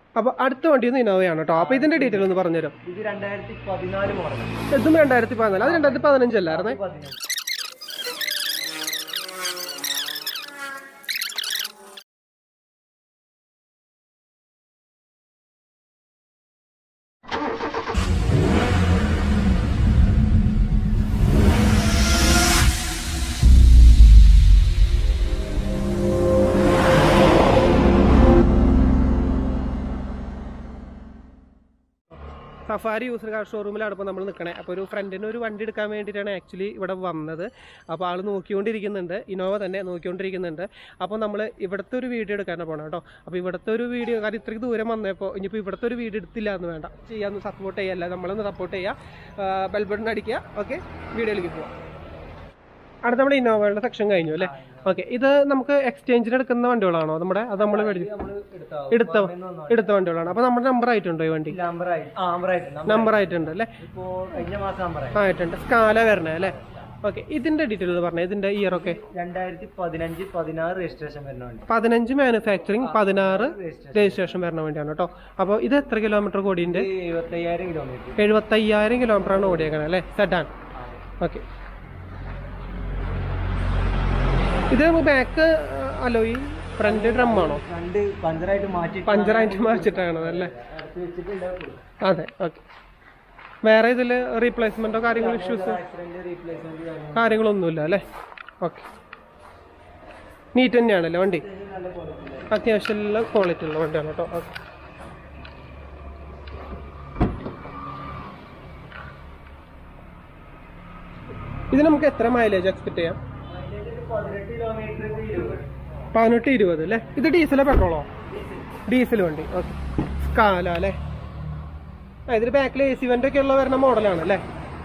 അപ്പോൾ അടുത്ത വണ്ടി ഒന്ന് ഇന്നോവയാണ് കേട്ടോ അപ്പോൾ ഇതിന്റെ ഡീറ്റെയിൽ ഒന്ന് പറഞ്ഞുതരും ഇത് രണ്ടായിരത്തി പതിനാല് മോഡൽ ഇതും രണ്ടായിരത്തി പതിനാല് അത് രണ്ടായിരത്തി പതിനഞ്ചല്ലായിരുന്നേ പതിനഞ്ച് സഫാരി യൂസർ കാർ ഷോറൂമിലാണ് ഇപ്പോൾ നമ്മൾ നിൽക്കണേ അപ്പോൾ ഒരു ഫ്രണ്ടിന് ഒരു വണ്ടി എടുക്കാൻ വേണ്ടിയിട്ടാണ് ആക്ച്വലി ഇവിടെ വന്നത് അപ്പോൾ ആൾ നോക്കിക്കൊണ്ടിരിക്കുന്നുണ്ട് ഇനോവ തന്നെ നോക്കിക്കൊണ്ടിരിക്കുന്നുണ്ട് അപ്പോൾ നമ്മൾ ഇവിടുത്തെ ഒരു വീഡിയോ എടുക്കാനാണ് പോകണം കേട്ടോ അപ്പോൾ ഇവിടുത്തെ ഒരു വീഡിയോ കാരണം ഇത്രയ്ക്ക് ദൂരം വന്നപ്പോൾ ഇനിയിപ്പോൾ ഇവിടുത്തെ ഒരു വീഡിയോ എടുത്തില്ല എന്ന് വേണ്ട ചെയ്യാമെന്ന് സപ്പോർട്ട് ചെയ്യല്ല നമ്മളൊന്ന് സപ്പോർട്ട് ചെയ്യുക ബെൽബട്ടൺ അടിക്കുക ഓക്കെ വീഡിയോയിലേക്ക് പോവാം അടുത്ത നമ്മുടെ ഇന്നോവയുടെ സെക്ഷൻ കഴിഞ്ഞു അല്ലേ ഓക്കെ ഇത് നമുക്ക് എക്സ്ചേഞ്ചിന് എടുക്കുന്ന വണ്ടികളാണോ നമ്മുടെ അത് നമ്മൾ മേടിച്ചു നമ്മള് എടുത്ത എടുത്ത എടുത്ത വണ്ടികളാണ് അപ്പോൾ നമ്മുടെ നമ്പർ ആയിട്ടുണ്ടോ ഈ വണ്ടി നമ്പറായി ആ നമ്പറായിട്ട് നമ്പർ ആയിട്ടുണ്ട് അല്ലേ ഇപ്പോ കഴിഞ്ഞ മാസം നമ്പറായി ആയിട്ടുണ്ട് സ്കാല വരണേ അല്ലേ ഓക്കെ ഇതിന്റെ ഡീറ്റെയിൽ പറഞ്ഞേ ഇതിന്റെ ഇയർ ഒക്കെ രണ്ടായിരത്തി പതിനഞ്ച് പതിനാറ് രജിസ്ട്രേഷൻ വരുന്ന വണ്ടി പതിനഞ്ച് മാനുഫാക്ചറിങ് പതിനാറ് രജിസ്ട്രേഷൻ രജിസ്ട്രേഷൻ വരണ വേണ്ടിയാണ് കേട്ടോ അപ്പോൾ ഇത് എത്ര കിലോമീറ്റർ കൂടിയുണ്ട് എഴുപത്തയ്യായിരം കിലോമീറ്റർ എഴുപത്തയ്യായിരം കിലോമീറ്റർ ആണ് ഓടിയേക്കണേ അല്ലേ സെഡാൻ ഓക്കെ ഇത് ബാക്ക് അലോയി ഫ്രണ്ട് ഡ്രം ആണോ രണ്ട് പഞ്ചറായിട്ട് മാറ്റി പഞ്ചറായിട്ട് മാച്ചിട്ടാണ് അല്ലേ അടുത്ത് വെച്ചിട്ടുണ്ട് അതെ ഓക്കെ വേറെ ഇതിൽ റീപ്ലേസ്മെന്റോ കാര്യങ്ങളോ ഇഷ്യൂസ് ആക്സിഡന്റ് റീപ്ലേസ്മെന്റ് കാര്യങ്ങൾ കാര്യങ്ങളൊന്നുമില്ല അല്ലേ ഓക്കെ നീറ്റ് തന്നെയാണല്ലേ വണ്ടി നല്ല quality. അത്യാവശ്യം നല്ല ക്വാളിറ്റി ഉള്ള വണ്ടിയാണ് കേട്ടോ ഓക്കെ ഇത് നമുക്ക് എത്ര മൈലേജ് എക്സ്പെക്ട് ചെയ്യാം Mileage ഒരു പതിനെട്ട് കിലോമീറ്റർ ഇരുപത് പതിനെട്ട് ഇരുപത് അല്ലേ ഇത് ഡീസലോ പെട്രോളോ ഡീസൽ വണ്ടി ഓക്കെ സ്കാല അല്ലേ ആ ഇതിൽ ബാക്കിൽ എ സി വെൻ്റ് ഒക്കെ ഉള്ള വരുന്ന മോഡലാണ് അല്ലേ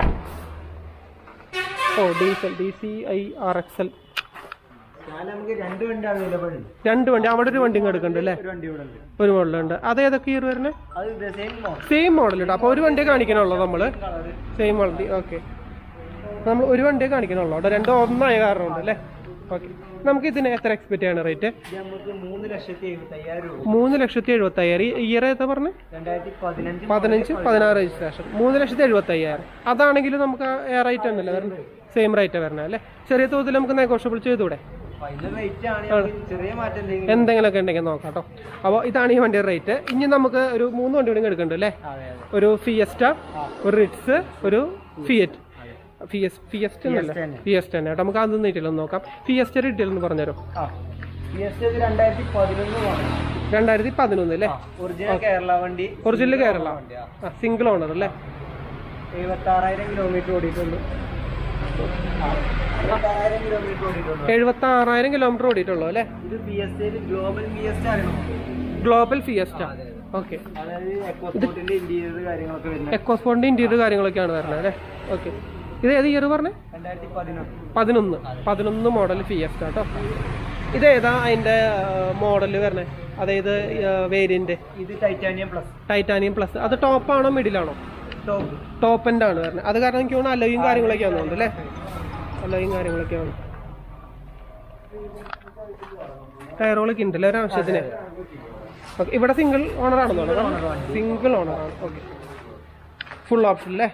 ഓ diesel D C I R X L ഞാൻ നമുക്ക് രണ്ട് വണ്ടി അവൈലബിൾ ഉണ്ട് രണ്ട് വണ്ടി അവിടെ ഒരു വണ്ടി എടുക്കുന്നുണ്ട് അല്ലേ ഒരു വണ്ടി ഇവിടെ ഉണ്ട് ഒരു മോഡലുണ്ട് അത് ഏതൊക്കെ ഇയർ വരുന്നത് അത് സെയിം മോഡൽ സെയിം മോഡൽ ഉണ്ട് അപ്പോൾ ഒരു വണ്ടിയെ കാണിക്കണുള്ളൂ നമ്മൾ കളർ സെയിം വണ്ടി ഓക്കെ നമ്മൾ ഒരു വണ്ടിയെ കാണിക്കണുള്ളൂ അവിടെ രണ്ടും ഒന്നായ കാരണം ഉണ്ട് അല്ലേ ഓക്കെ നമുക്ക് ഇതിന് എത്ര എക്സ്പെക്ട് ചെയ്യണം റേറ്റ് ഇത് നമുക്ക് മൂന്ന് ലക്ഷത്തി എഴുപത്തി അയ്യായിരം രൂപ മൂന്ന് ലക്ഷത്തി എഴുപത്തി അയ്യായിരം ഇയർ ഏതാ പറഞ്ഞത് രണ്ടായിരത്തി പതിനഞ്ച് പതിനഞ്ച് പതിനാറ് രജിസ്ട്രേഷൻ മൂന്ന് ലക്ഷത്തി എഴുപത്തി അയ്യായിരം അതാണെങ്കിൽ നമുക്ക് എ റേറ്റ് ഉണ്ടല്ലോ വരുന്നത് സെയിം റേറ്റ് വരണേ അല്ലേ ചെറിയ തോതിൽ നമുക്ക് നെഗോഷ്യബിൾ ചെയ്തൂടെ ഫൈനൽ റേറ്റ് ആണ് നമുക്ക് ചെറിയ മാറ്റം എന്തെങ്കിലും എന്തെങ്കിലുമൊക്കെ ഉണ്ടെങ്കിൽ നോക്കാം കേട്ടോ അപ്പോൾ ഇതാണ് ഈ വണ്ടിയുടെ റേറ്റ് ഇനി നമുക്ക് ഒരു മൂന്ന് വണ്ടി കൂടി എടുക്കുന്നുണ്ട് അല്ലേ അതെ അതെ ഒരു ഫിയസ്റ്റ ഒരു റിറ്റ്സ് ഒരു ഫിയറ്റ് ഫിയസ് ഫിയസ്റ്റ് എന്നല്ല തന്നെ. ഫിയസ്റ്റ് തന്നെ കേട്ടോ നമുക്ക് അതൊന്നും ഡീറ്റെയിൽ ഒന്ന് നോക്കാം ഫിയസ്റ്റ് ഡീറ്റെയിൽ ഒന്ന് പറഞ്ഞുതരും ആ പി എസ് ഇത് രണ്ടായിരത്തി പതിനൊന്ന് മോഡൽ രണ്ടായിരത്തി പതിനൊന്ന് അല്ലേ ഒറിജിനൽ കേരള വണ്ടി ഒറിജിനൽ കേരള വണ്ടിയാ ആ സിംഗിൾ ഓണർ അല്ലേ എഴുപത്തി ആറായിരം കിലോമീറ്റർ ഓടിയിട്ടുണ്ട് എഴുപത്താറായിരം കിലോമീറ്റർ ഓടിയിട്ടുണ്ട് എഴുപത്തി ആറായിരം കിലോമീറ്റർ ഓടിയിട്ടുള്ളൂ അല്ലേ ഇത് P S global P S ആണ് ഗ്ലോബൽ ഫിയസ്റ്റ ഓക്കെ അതായത് എക്കോസ്പോർട്ടിന്റെ ഇന്റീരിയർ കാര്യങ്ങളൊക്കെ വരുന്നത് എക്കോസ്പോണിന്റെ ഇന്റീരിയർ കാര്യങ്ങളൊക്കെയാണ് വരുന്നത് അല്ലേ ഓക്കെ ഇത് ഏത് ഇയർ പറഞ്ഞേ രണ്ടായിരത്തി പതിനൊന്ന് പതിനൊന്ന് പതിനൊന്ന് മോഡൽ ഫിയസ്റ്റ കേട്ടോ ഇത് ഏതാ അതിന്റെ മോഡൽ വരണേ അതായത് വേരിയന്റ് ഇത് ടൈറ്റാനിയം പ്ലസ് ടൈറ്റാനിയം പ്ലസ് അത് ടോപ്പാണോ മിഡിലാണോ ടോപ്പ് ടോപ്പ് എൻഡ് ആണ് വരുന്നത് അത് കാരണം എനിക്ക് തോന്നുന്നു അലോയും കാര്യങ്ങളൊക്കെ ആണെന്നുണ്ട് അല്ലേ അലോയും കാര്യങ്ങളൊക്കെയാണ് ടയറുകളൊക്കെ ഉണ്ടല്ലേ ഒരു ആവശ്യത്തിന് ഓക്കെ ഇവിടെ സിംഗിൾ ഓണർ ആണെന്നോ സിംഗിൾ ഓണർ ആണ് ഓക്കെ ഫുൾ ഓപ്ഷൻ അല്ലേ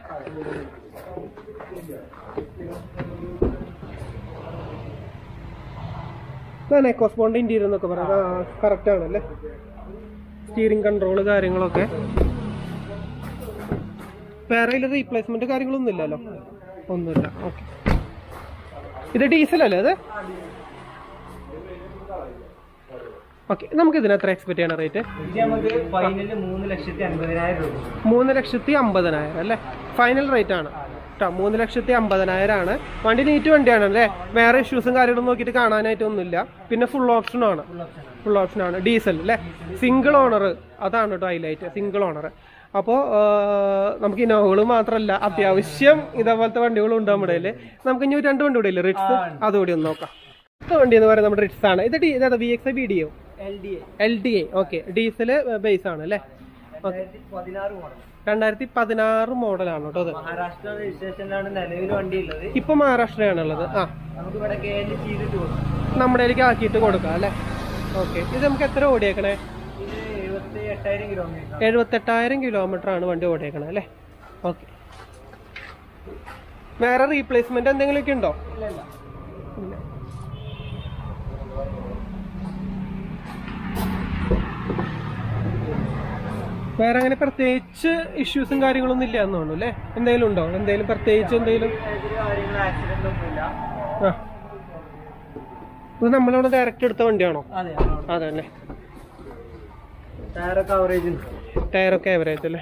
ഇതാണ് എക്കോസ്പോണ്ട് ഇന്റീരിയർ എന്നൊക്കെ പറയുന്നത് കറക്റ്റ് ആണല്ലേ സ്റ്റീറിംഗ് കൺട്രോൾ കാര്യങ്ങളൊക്കെ വേറെ ഇതിൽ റീപ്ലേസ്മെന്റ് കാര്യങ്ങളൊന്നും ഇല്ലല്ലോ ഒന്നുമില്ല ഓക്കെ ഇത് ഡീസൽ അല്ലേ അത് ഓക്കെ നമുക്ക് ഇതിന് എത്ര എക്സ്പെക്ട് ചെയ്യണം റേറ്റ് ഇത് നമുക്ക് ഫൈനല് മൂന്ന് ലക്ഷത്തി അൻപതിനായിരം രൂപ മൂന്ന് ലക്ഷത്തി അമ്പതിനായിരം അല്ലേ ഫൈനൽ റേറ്റ് ആണ് കേട്ടോ മൂന്ന് ലക്ഷത്തി അമ്പതിനായിരം ആണ് വണ്ടി നീറ്റ് വണ്ടിയാണ് അല്ലേ വേറെ ഇഷ്യൂസും കാര്യങ്ങളും നോക്കിയിട്ട് കാണാനായിട്ടൊന്നുമില്ല പിന്നെ ഫുൾ ഓപ്ഷൻ ആണ് ഫുൾ ഓപ്ഷൻ ആണ് ഡീസൽ അല്ലേ സിംഗിൾ ഓണർ അതാണ് കേട്ടോ ഹൈലൈറ്റ് സിംഗിൾ ഓണർ അപ്പോൾ നമുക്ക് ഇനോവകൾ മാത്രമല്ല അത്യാവശ്യം ഇതേപോലത്തെ വണ്ടികളും ഉണ്ട് നമ്മുടെ കയ്യിൽ നമുക്ക് ഇനി ഒരു രണ്ട് വണ്ടി കൂടെ ഇല്ലേ റിറ്റ്സ് അതുകൂടി ഒന്ന് നോക്കാം അടുത്ത വണ്ടി എന്ന് പറയുന്നത് നമ്മുടെ റിറ്റ്സ് ആണ് ഇത് ഡി ഇതാ V X B D O L D A L D A okay diesel base ആണ് അല്ലേ രണ്ടായിരത്തി പതിനാറ് മോഡൽ രണ്ടായിരത്തി പതിനാറ് മോഡലാണ് കേട്ടോ അത് മഹാരാഷ്ട്ര രജിസ്ട്രേഷനിലാണ് നിലവിൽ വണ്ടി ഉള്ളത് ഇപ്പൊ മഹാരാഷ്ട്രയാണുള്ളത് ആ നമുക്ക് ഇവിടെ കെ എൽ ചെയ്തിട്ട് കൊടുക്കും നമ്മുടെ കയ്യിലേക്ക് ആക്കിയിട്ട് കൊടുക്കാം അല്ലേ ഓക്കെ ഇത് നമുക്ക് എത്ര ഓടിയേക്കണേ ഇത് എഴുപത്തി എട്ടായിരം കിലോമീറ്റർ എഴുപത്തെട്ടായിരം കിലോമീറ്റർ ആണ് വണ്ടി ഓടിയേക്കണത് അല്ലേ ഓക്കെ വേറെ റീപ്ലേസ്മെന്റ് എന്തെങ്കിലുമൊക്കെ ഉണ്ടോ ഇല്ല ഇല്ല ഇല്ല വേറെ അങ്ങനെ പ്രത്യേകിച്ച് ഇഷ്യൂസും കാര്യങ്ങളൊന്നും ഇല്ല എന്ന് തോന്നുന്നു അല്ലേ എന്തെങ്കിലും ഉണ്ടോ എന്തെങ്കിലും പ്രത്യേകിച്ച് എന്തെങ്കിലും ഇതില് കാര്യങ്ങൾ ആക്സിഡന്റ് ഒന്നുമില്ല ആ ഇത് നമ്മളിവിടെ ഡയറക്റ്റ് എടുത്ത വണ്ടിയാണോ അതെ അതെ അല്ലേ ടയറൊക്കെ കവറേജ് ഉണ്ട് ടയറൊക്കെ ആവറേജ് അല്ലേ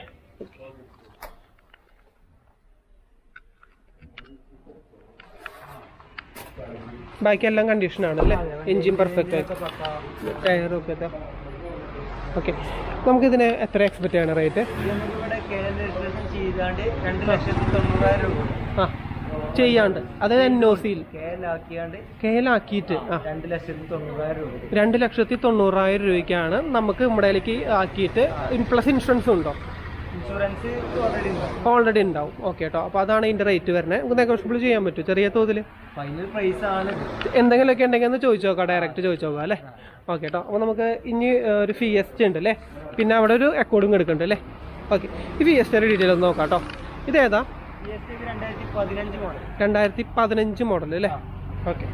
ബാക്കി എല്ലാം കണ്ടീഷൻ ആണ് അല്ലേ എഞ്ചിൻ പെർഫെക്റ്റ് ആയിട്ട് ടയറൊക്കെ ഓക്കെ നമുക്കിതിന് എത്ര എക്സ്പെക്ട് ചെയ്യണം റേറ്റ് ഇത് നമുക്കിവിടെ കെ എൽ രജിസ്ട്രേഷൻ ചെയ്താണ്ട് രണ്ട് ലക്ഷത്തി തൊണ്ണൂറായിരം രൂപ ആ ചെയ്യാണ്ട് അത് എൻ ഒ സിയിൽ കെ എൽ ആക്കിയാണ്ട് കെയിലാക്കിയിട്ട് ആ രണ്ട് ലക്ഷത്തി തൊണ്ണൂറായിരം രൂപ രണ്ട് ലക്ഷത്തി തൊണ്ണൂറായിരം രൂപയ്ക്കാണ് നമുക്ക് നമ്മുടെയിലേക്ക് ആക്കിയിട്ട് പ്ലസ് ഇൻഷുറൻസ് ഉണ്ടോ ഇൻഷുറൻസ് ഓൾറെഡി ഉണ്ട് ഓൾറെഡി ഉണ്ടാവും ഓക്കെ കേട്ടോ അപ്പോൾ അതാണ് ഇതിൻ്റെ റേറ്റ് വരുന്നത് നമുക്ക് നെഗോഷ്യബിൾ ചെയ്യാൻ പറ്റും ചെറിയ തോതിൽ ഫൈനൽ പ്രൈസ് ആണ് എന്തെങ്കിലുമൊക്കെ ഉണ്ടെങ്കിൽ ഒന്ന് ചോദിച്ചു നോക്കാം ഡയറക്റ്റ് ചോദിച്ചു നോക്കാം അല്ലേ ഓക്കെ കേട്ടോ അപ്പോൾ നമുക്ക് ഇനി ഏഹ്, ഒരു ഫിയസ്റ്റ് ഉണ്ട് അല്ലേ പിന്നെ അവിടെ ഒരു അക്കോർഡിങ് എടുക്കുന്നുണ്ട് അല്ലേ ഓക്കെ ഈ ഫിയസ്റ്റയുടെ ഡീറ്റെയിൽ ഒന്ന് നോക്കാം കേട്ടോ ഇതേതാ ജി എസ് ടി രണ്ടായിരത്തി പതിനഞ്ച് മോഡൽ രണ്ടായിരത്തി പതിനഞ്ച് മോഡൽ അല്ലേ ഓക്കെ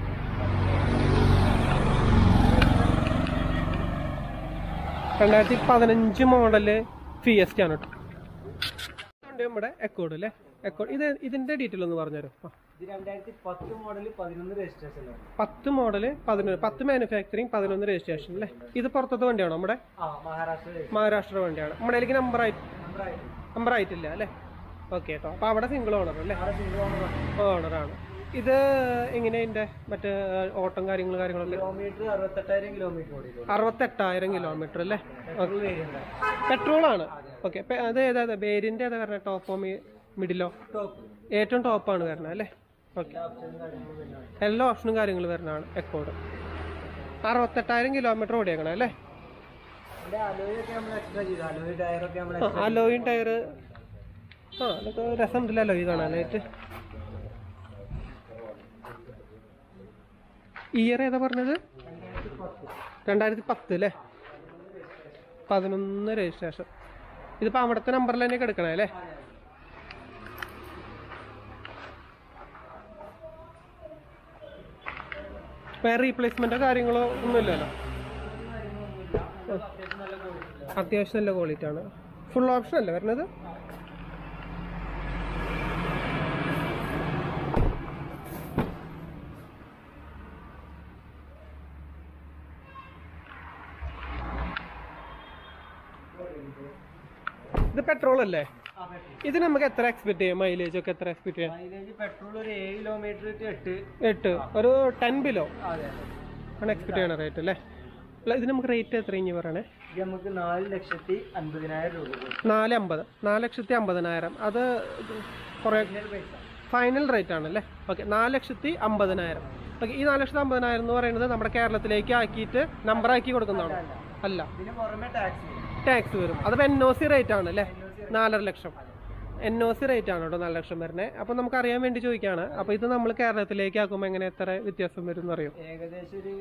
രണ്ടായിരത്തി പതിനഞ്ച് മോഡല് ഫിയസ്റ്റ് ആണ് കേട്ടോ ഉണ്ട് നമ്മുടെ അക്കോർഡ് അല്ലേ അക്കോർഡ് ഇത് ഇതിന്റെ ഡീറ്റെയിൽ ഒന്ന് പറഞ്ഞുതരും ആ ഇത് രണ്ടായിരത്തി പത്ത് മോഡൽ പതിനൊന്ന് രജിസ്ട്രേഷനിലാണ് പത്ത് മോഡല് പതിനൊന്ന് പത്ത് മാനുഫാക്ചറിങ് പതിനൊന്ന് രജിസ്ട്രേഷൻ അല്ലേ ഇത് പുറത്തത്തെ വണ്ടിയാണോ നമ്മുടെ ആ മഹാരാഷ്ട്ര മഹാരാഷ്ട്ര വണ്ടിയാണ് നമ്മുടെ അതിലേക്ക് നമ്പർ ആയിട്ട് നമ്പർ ആയിട്ടില്ല അല്ലേ ഓക്കെ കേട്ടോ അപ്പോൾ അവിടെ സിംഗിൾ ഓണർ അല്ലേ ഓണറാണ് ഇത് എങ്ങനെ ഇതിന്റെ മറ്റേ ഓട്ടം കാര്യങ്ങൾ കാര്യങ്ങളൊക്കെ കിലോമീറ്റർ അറുപത്തെട്ടായിരം കിലോമീറ്റർ ഓടിയിട്ടുള്ളൂ അറുപത്തെട്ടായിരം കിലോമീറ്റർ അല്ലേ പെട്രോൾ വേരിയന്റ് പെട്രോൾ ആണ് ഓക്കെ അത് ഏതാ ബേരിന്റെ ഏതാ പറഞ്ഞ ടോപ്പോ മിഡിലോ ടോപ്പ് ഏറ്റവും ടോപ്പാണ് വരുന്നത് അല്ലേ ഓക്കെ ഓപ്ഷനും കാര്യങ്ങളും വരുന്നതാണ് എല്ലാ ഓപ്ഷനും കാര്യങ്ങൾ വരുന്നതാണ് എക്കോഡ് അറുപത്തെട്ടായിരം കിലോമീറ്റർ ഓടിയേക്കണം അല്ലേ ഇതിന്റെ അലോയ് ഒക്കെ നമ്മൾ എക്സ്ട്രാ ചെയ്തു അലോയ് ടയറൊക്കെ നമ്മൾ അലോയും ടയർ ആ അതൊക്കെ രസമുണ്ടല്ലോ അലോയ് കാണാനായിട്ട് ഇയർ ഏതാ പറഞ്ഞത് രണ്ടായിരത്തി പത്ത് അല്ലേ പതിനൊന്ന് രജിസ്ട്രേഷൻ ഇതിപ്പോൾ അവിടുത്തെ നമ്പറിൽ തന്നെ കിടക്കണേ അല്ലേ വേറെ റീപ്ലേസ്മെന്റോ കാര്യങ്ങളോ ഒന്നുമില്ലല്ലോ അത്യാവശ്യം നല്ല ക്വാളിറ്റി ആണ് ഫുൾ ഓപ്ഷൻ അല്ലേ വരുന്നത് ഇത് പെട്രോൾ അല്ലേ ഇത് നമുക്ക് എത്ര എക്സ്പെക്ട് ചെയ്യാം മൈലേജ് ഒക്കെ എത്ര എക്സ്പെക്ട് ചെയ്യാം മൈലേജ് പെട്രോൾ ഒരു ഏഴ് കിലോമീറ്റർ എട്ട് എട്ട് ഒരു ടെൻ ബിലോ അതെ ആണ് എക്സ്പെക്ട് ചെയ്യണ റേറ്റ് അല്ലേ അല്ല ഇത് നമുക്ക് റേറ്റ് എത്ര ഇനി പറയണേ ഇത് നമുക്ക് നാല് ലക്ഷത്തി അൻപതിനായിരം രൂപ കൊടുക്കും. നാല് അമ്പത് നാല് ലക്ഷത്തി അമ്പതിനായിരം അത് കുറേ ഇതിന്റെ പൈസ ഫൈനൽ റേറ്റ് ആണ് അല്ലേ ഓക്കെ നാല് ലക്ഷത്തി അമ്പതിനായിരം ഓക്കെ ഈ നാല് ലക്ഷത്തി അമ്പതിനായിരം എന്ന് പറയുന്നത് നമ്മുടെ കേരളത്തിലേക്ക് ആക്കിയിട്ട് നമ്പർ ആക്കി കൊടുക്കുന്നതാണോ അല്ല ഇതിന് പുറമെ ടാക്സ് ടാക്സ് വരും അത് എൻ ഒ സി റേറ്റ് ആണ് അല്ലേ നാലര lakh N O C rate ആണ് കേട്ടോ നാല് ലക്ഷം വരുന്നത് അപ്പോൾ നമുക്ക് അറിയാൻ വേണ്ടി ചോദിക്കുകയാണ് അപ്പോൾ ഇത് നമ്മൾ കേരളത്തിലേക്ക് ആക്കുമ്പോൾ എങ്ങനെ എത്ര വ്യത്യാസം വരും എന്നറിയോ ഏകദേശം ഒരു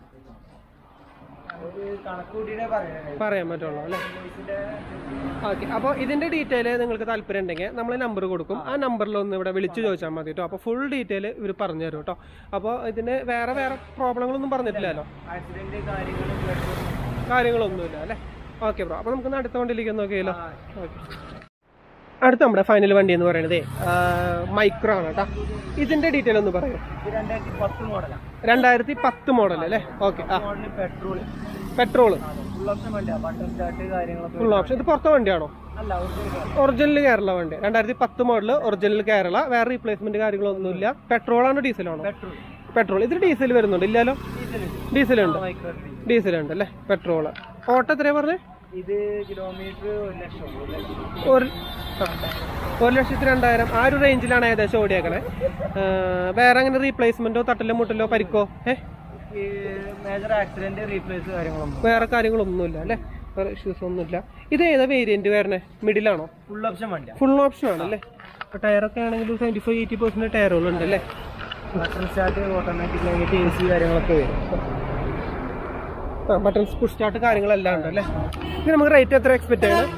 ഒരു കണക്ക് കൂട്ടിയിട്ടേ പറയുന്നത് പറയാൻ പറ്റുള്ളൂ അല്ലേ ഓക്കെ അപ്പോൾ ഇതിന്റെ ഡീറ്റെയിൽ നിങ്ങൾക്ക് താല്പര്യം ഉണ്ടെങ്കിൽ നമ്മൾ നമ്പർ കൊടുക്കും ആ നമ്പറിൽ ഒന്ന് ഇവിടെ വിളിച്ച് ചോദിച്ചാൽ മതി കേട്ടോ അപ്പോൾ ഫുൾ ഡീറ്റെയിൽ ഇവർ പറഞ്ഞു തരും കേട്ടോ അപ്പോൾ ഇതിന് വേറെ വേറെ പ്രോബ്ലങ്ങളൊന്നും പറഞ്ഞിട്ടില്ലല്ലോ ആക്സിഡന്റ് കാര്യങ്ങളും പെട്രോൾ കാര്യങ്ങളൊന്നുമില്ല അല്ലേ ഓക്കെ ബ്രോ അപ്പോൾ നമുക്ക് അടുത്ത വണ്ടിയിലേക്ക് ഒന്ന് നോക്കിയല്ലോ ഓക്കെ അടുത്ത നമ്മുടെ ഫൈനൽ വണ്ടി എന്ന് പറയുന്നത് മൈക്രോ ആണ് കേട്ടോ ഇതിന്റെ ഡീറ്റെയിൽ ഒന്ന് പറയൂ ഇത് രണ്ടായിരത്തി പത്ത് മോഡലാണ് രണ്ടായിരത്തി പത്ത് മോഡൽ അല്ലേ ഓക്കെ ആ model petrol petrol full option വണ്ടിയാണ് ബട്ടൺ സ്റ്റാർട്ട് കാര്യങ്ങളൊക്കെ ഫുൾ ഓപ്ഷൻ ഇത് പുറത്തെ വണ്ടിയാണോ അല്ല ഒറിജിനൽ ഒറിജിനൽ കേരള വണ്ടി രണ്ടായിരത്തി പത്ത് മോഡൽ ഒറിജിനൽ കേരള വേറെ റീപ്ലേസ്മെന്റ് കാര്യങ്ങളൊന്നുമില്ല പെട്രോൾ ആണോ ഡീസലാണോ പെട്രോൾ പെട്രോൾ ഇതിൽ ഡീസൽ വരുന്നുണ്ട് ഇല്ലല്ലോ ഡീസൽ ഡീസൽ ഉണ്ട് മൈക്രോ ഡീസൽ ഉണ്ട് അല്ലേ പെട്രോൾ ഓട്ടോ എത്രയാ പറഞ്ഞേ ഇത് കിലോമീറ്റർ ഒരു ലക്ഷം ഒരു ലക്ഷം ഒരു ആ. ഒരു ലക്ഷത്തി രണ്ടായിരം ആ ഒരു റേഞ്ചിലാണ് ഏകദേശം ഓടിയേക്കണേ ആ, വേറെ അങ്ങനെ റീപ്ലേസ്മെന്റോ തട്ടലോ മുട്ടലോ പരിക്കോ ഏ മേജർ ആക്സിഡന്റ് റീപ്ലേസ് കാര്യങ്ങളൊന്നും വേറെ കാര്യങ്ങളൊന്നുമില്ല അല്ലേ വേറെ ഇഷ്യൂസ് ഒന്നുമില്ല ഇത് ഏതാ വേരിയന്റ് വരണേ മിഡിലാണോ ഫുൾ ഓപ്ഷൻ വണ്ടിയാണ് ഫുൾ ഓപ്ഷൻ ആണല്ലേ ടയറൊക്കെ ആണെങ്കിൽ സെവൻറ്റി ഫൈവ് എയ്റ്റി പെർസെന്റ് ടയറുകളുണ്ട് അല്ലേ ബട്ടൺ സ്റ്റാർട്ട് ഓട്ടോമാറ്റിക് ആയിട്ട് എ സി കാര്യങ്ങളൊക്കെ വരും ബട്ടൺസ് പുഷ് സ്റ്റാർട്ട് കാര്യങ്ങളെല്ലാം ഉണ്ട് അല്ലേ ഇത് നമുക്ക് റേറ്റ് എത്ര എക്സ്പെക്ട് ചെയ്യണം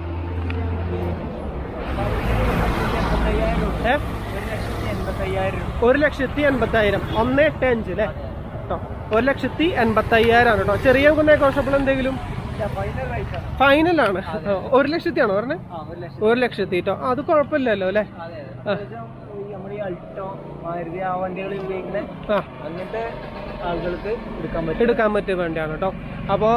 ഏ ഒരു ലക്ഷത്തി എൺപത്തയ്യായിരം രൂപ ഒരു ലക്ഷത്തി എൺപത്തായിരം ഒന്ന് എട്ട് അഞ്ച് അല്ലേ കേട്ടോ ഒരു ലക്ഷത്തി എൺപത്തയ്യായിരം ആണ് കേട്ടോ ചെറിയ നെഗോഷ്യബിൾ എന്തെങ്കിലും ഫൈനൽ റേറ്റ് ഫൈനലാണ് ഒരു ലക്ഷത്തി ആണോ പറഞ്ഞത് ആ ഒരു ലക്ഷം ഒരു ലക്ഷത്തി കേട്ടോ അത് കുഴപ്പമില്ലല്ലോ അല്ലേ അതെ അതെ നമ്മുടെ ഈ അൾട്ടോ മാരുതി ആ വണ്ടികൾ ഉപയോഗിക്കുന്ന ആ അങ്ങനത്തെ ആളുകൾക്ക് എടുക്കാൻ പറ്റും എടുക്കാൻ പറ്റിയ വണ്ടിയാണ് കേട്ടോ അപ്പോൾ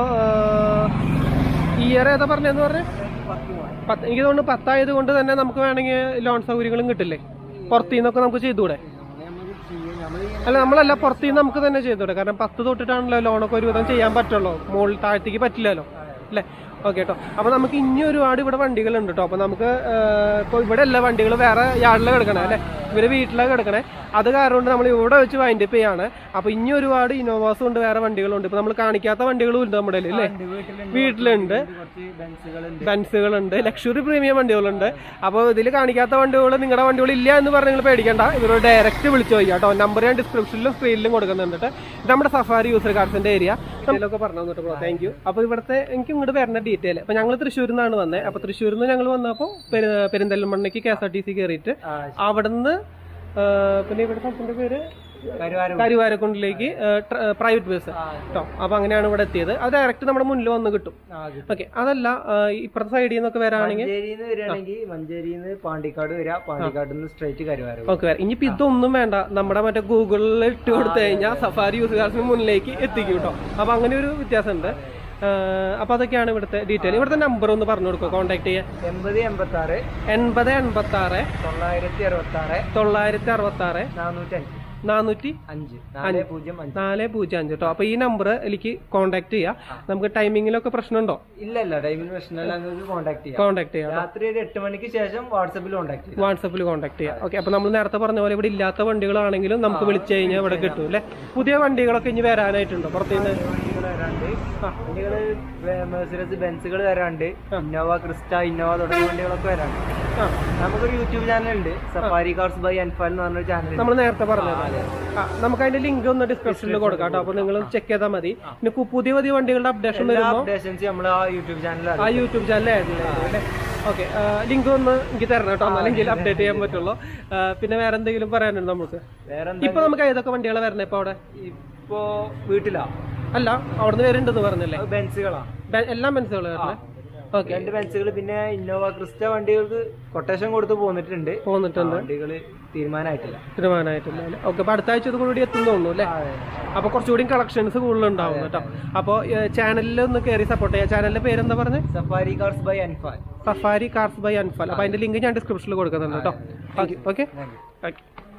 ഇയർ ഏതാ പറഞ്ഞതെന്ന് പറഞ്ഞേ പത്ത് മൂവായിരം. പത്ത് എനിക്ക് തോന്നുന്നു പത്തായത് കൊണ്ട് തന്നെ നമുക്ക് വേണമെങ്കിൽ ലോൺ സൗകര്യങ്ങളും കിട്ടില്ലേ പുറത്തു നിന്നൊക്കെ നമുക്ക് ചെയ്തുകൂടെ അങ്ങനെ നമുക്ക് ചെയ്യാം നമ്മൾ അല്ല നമ്മളല്ല പുറത്തു നിന്ന് നമുക്ക് തന്നെ ചെയ്തുകൂടെ കാരണം പത്ത് തൊട്ടിട്ടാണല്ലോ ലോണൊക്കെ ഒരുവിധം ചെയ്യാൻ പറ്റുള്ളൂ മുകളിൽ താഴത്തേക്ക് പറ്റില്ലല്ലോ അല്ലേ ഓക്കെ കേട്ടോ അപ്പൊ നമുക്ക് ഇനി ഒരുപാട് ഇവിടെ വണ്ടികളുണ്ട് കേട്ടോ അപ്പൊ നമുക്ക് ഇപ്പോൾ ഇവിടെ അല്ല വണ്ടികൾ വേറെ യാർഡിലാണ് കിടക്കണേ അല്ലേ ഇവര് വീട്ടിലാണ് കിടക്കണേ അത് കാരണം കൊണ്ട് നമ്മൾ ഇവിടെ വെച്ച് വൈൻഡ് അപ്പ് ചെയ്യാണ് അപ്പൊ ഇനി ഒരുപാട് ഇന്നോവാസും ഉണ്ട് വേറെ വണ്ടികളുണ്ട് ഇപ്പൊ നമ്മൾ കാണിക്കാത്ത വണ്ടികളും ഉണ്ട് നമ്മുടെ കയ്യിൽ അല്ലേ വീട്ടിലുണ്ട് വീട്ടിലുണ്ട് കുറച്ച് ബെൻസുകളുണ്ട് ബെൻസുകളുണ്ട് ലക്ഷറി പ്രീമിയം വണ്ടികളുണ്ട് അപ്പോൾ ഇതിൽ കാണിക്കാത്ത വണ്ടികൾ നിങ്ങളുടെ വണ്ടികൾ ഇല്ല എന്ന് പറഞ്ഞ് നിങ്ങൾ പേടിക്കണ്ട ഇവരോട് ഡയറക്റ്റ് വിളിച്ചു പോയി കേട്ടോ നമ്പർ ഞാൻ ഡിസ്ക്രിപ്ഷനിലും സ്ക്രീനിലും കൊടുക്കുന്നുണ്ട് ട്ടോ. ഇത് നമ്മുടെ സഫാരി യൂസർ കാർഡ്സിന്റെ ഏരിയ ഇതിലൊക്കെ പറഞ്ഞു തന്നിട്ട് ബ്രോ താങ്ക് യു അപ്പോൾ ഇവിടുത്തെ എനിക്ക് ഇങ്ങോട്ട് വരുന്ന ഡീറ്റെയിൽ അപ്പോൾ ഞങ്ങൾ തൃശ്ശൂരിൽ നിന്നാണ് വന്നത് അപ്പോൾ തൃശ്ശൂരിൽ നിന്ന് ഞങ്ങൾ വന്നപ്പോൾ പെരിന്തൽമണ്ണയ്ക്ക് K S R T C കയറിയിട്ട് ആ അവിടുന്ന് ആ, പിന്നെ ഇവിടെ സ്ഥലത്തിന്റെ പേര് കരുവാരം കരുവാരക്കുണ്ടിലേക്ക് പ്രൈവറ്റ് ബസ് ആ, കേട്ടോ അപ്പോൾ അങ്ങനെയാണ് ഇവിടെ എത്തിയത് അത് ഡയറക്റ്റ് നമ്മുടെ മുന്നിൽ വന്ന് കിട്ടും ആ, അത് ഓക്കെ അതല്ല ആ, ഇപ്പുറത്തെ സൈഡിൽ നിന്നൊക്കെ വരാണെങ്കിൽ മഞ്ചേരിന്ന് വരികയാണെങ്കിൽ മഞ്ചേരിന്ന് പാണ്ടിക്കാട് വരാ പാണ്ടിക്കാട് നിന്ന് സ്ട്രൈറ്റ് കരുവാരം ഓക്കെ വരാം ഇനിയിപ്പോ ഇതൊന്നും വേണ്ട നമ്മുടെ മറ്റേ ഗൂഗിളിൽ ഇട്ട് കൊടുത്തു കഴിഞ്ഞാൽ സഫാരി യൂസുകാർസിന് മുന്നിലേക്ക് എത്തിക്കും കേട്ടോ അപ്പൊ അങ്ങനെ ഒരു വ്യത്യാസമുണ്ട് ആഹ് അപ്പൊ അതൊക്കെയാണ് ഇവിടുത്തെ ഡീറ്റെയിൽ ഇവിടുത്തെ നമ്പർ ഒന്ന് പറഞ്ഞു കൊടുക്കുക കോൺടാക്ട് ചെയ്യാൻ എൺപത് എൺപത്തി ആറ് എൺപത് എൺപത്തി ആറ് തൊള്ളായിരത്തി അറുപത്തി ആറ് തൊള്ളായിരത്തി അറുപത്തി ആറ് നാനൂറ്റി അഞ്ച് നാനൂറ്റി അഞ്ച് നാല് പൂജ്യം അഞ്ച് നാല് പൂജ്യം അഞ്ച് കേട്ടോ അപ്പൊ ഈ നമ്പർ എനിക്ക് കോൺടാക്ട് ചെയ്യാം നമുക്ക് ടൈമിങ്ങിലൊക്കെ പ്രശ്നമുണ്ടോ ഇല്ല ഇല്ല ടൈമിന് പ്രശ്നമില്ല നിങ്ങൾക്ക് കോൺടാക്ട് ചെയ്യാം കോൺടാക്ട് ചെയ്യാം രാത്രി ഒരു എട്ട് മണിക്ക് ശേഷം വാട്സപ്പിൽ കോൺടാക്ട് ചെയ്യാം വാട്സപ്പിൽ കോൺടാക്ട് ചെയ്യാം ഓക്കെ അപ്പൊ നമ്മൾ നേരത്തെ പറഞ്ഞ പോലെ ഇവിടെ ഇല്ലാത്ത വണ്ടികളാണെങ്കിലും നമുക്ക് വിളിച്ചു കഴിഞ്ഞാൽ ഇവിടെ കിട്ടും അല്ലേ പുതിയ വണ്ടികളൊക്കെ ഇനി വരാനായിട്ടുണ്ടോ പുറത്തുനിന്ന് വണ്ടികൾ വരാണ്ട് വണ്ടികൾ മെഴ്സിഡസ് ബെൻസുകൾ വരാണ്ട് ഇന്നോവ ക്രിസ്റ്റ ഇന്നോവ തുടങ്ങിയ വണ്ടികളൊക്കെ വരാണ്ട് ആ നമുക്കൊരു യൂട്യൂബ് ചാനൽ ഉണ്ട് സഫാരി കാർസ് ബൈ അൻഫാൽ എന്ന് പറഞ്ഞൊരു ചാനൽ നമ്മൾ നേരത്തെ പറഞ്ഞത് ആ നമുക്ക് അതിന്റെ ലിങ്ക് ഒന്ന് ഡിസ്ക്രിപ്ഷനിൽ കൊടുക്കാം കേട്ടോ അപ്പൊ നിങ്ങൾ ചെക്ക് ചെയ്താൽ മതി പിന്നെ കു- പുതിയ പുതിയ വണ്ടികളുടെ അപ്ഡേഷൻ എല്ലാ വരുമ്പോൾ അപ്ഡേഷൻസ് നമ്മൾ ആ യൂട്യൂബ് ചാനൽ ആ യൂട്യൂബ് ചാനൽ അല്ലേ ഓക്കെ ലിങ്ക് ഒന്ന് എനിക്ക് തരണം കേട്ടോ എന്നാലെങ്കിൽ അപ്ഡേറ്റ് ചെയ്യാൻ പറ്റുള്ളൂ ആ, പിന്നെ വേറെ എന്തെങ്കിലും പറയാനുണ്ടോ നമുക്ക് വേറെ ഇപ്പൊ നമുക്ക് ഏതൊക്കെ വണ്ടികളെ വരണേ ഇപ്പൊ അവിടെ ഇപ്പോ വീട്ടിലാ അല്ല അവിടുന്ന് വരുന്നുണ്ടെന്ന് പറഞ്ഞല്ലേ അത് ബെൻസുകളാ ബെ- എല്ലാം മനസ്സിലാവും വരണേ ഓക്കെ രണ്ട് ബെൻസുകൾ പിന്നെ ഇന്നോവ ക്രിസ്റ്റ വണ്ടികൾക്ക് കൊട്ടേഷൻ കൊടുത്ത് പോന്നിട്ടുണ്ട് പോന്നിട്ടുണ്ട് വണ്ടികൾ തീരുമാനമായിട്ടില്ല തീരുമാനമായിട്ടില്ല അല്ലേ ഓക്കെ അപ്പൊ അടുത്ത ആഴ്ച ഇത് കൂടി എത്തുന്നു തോന്നുന്നു അല്ലേ അപ്പൊ കുറച്ചുകൂടി കളക്ഷൻസ് കൂടുതലുണ്ടാവും കേട്ടോ അപ്പോൾ ചാനലിൽ ഒന്ന് കയറി സപ്പോർട്ട് ചെയ്യാം ചാനലിന്റെ പേരെന്താ പറഞ്ഞത് Safari Cars by Anfal Safari Cars by Anfal അപ്പൊ അതിന്റെ ലിങ്ക് ഞാൻ ഡിസ്ക്രിപ്ഷനിൽ കൊടുക്കുന്നുണ്ട് കേട്ടോ okay okay Thank you. Okay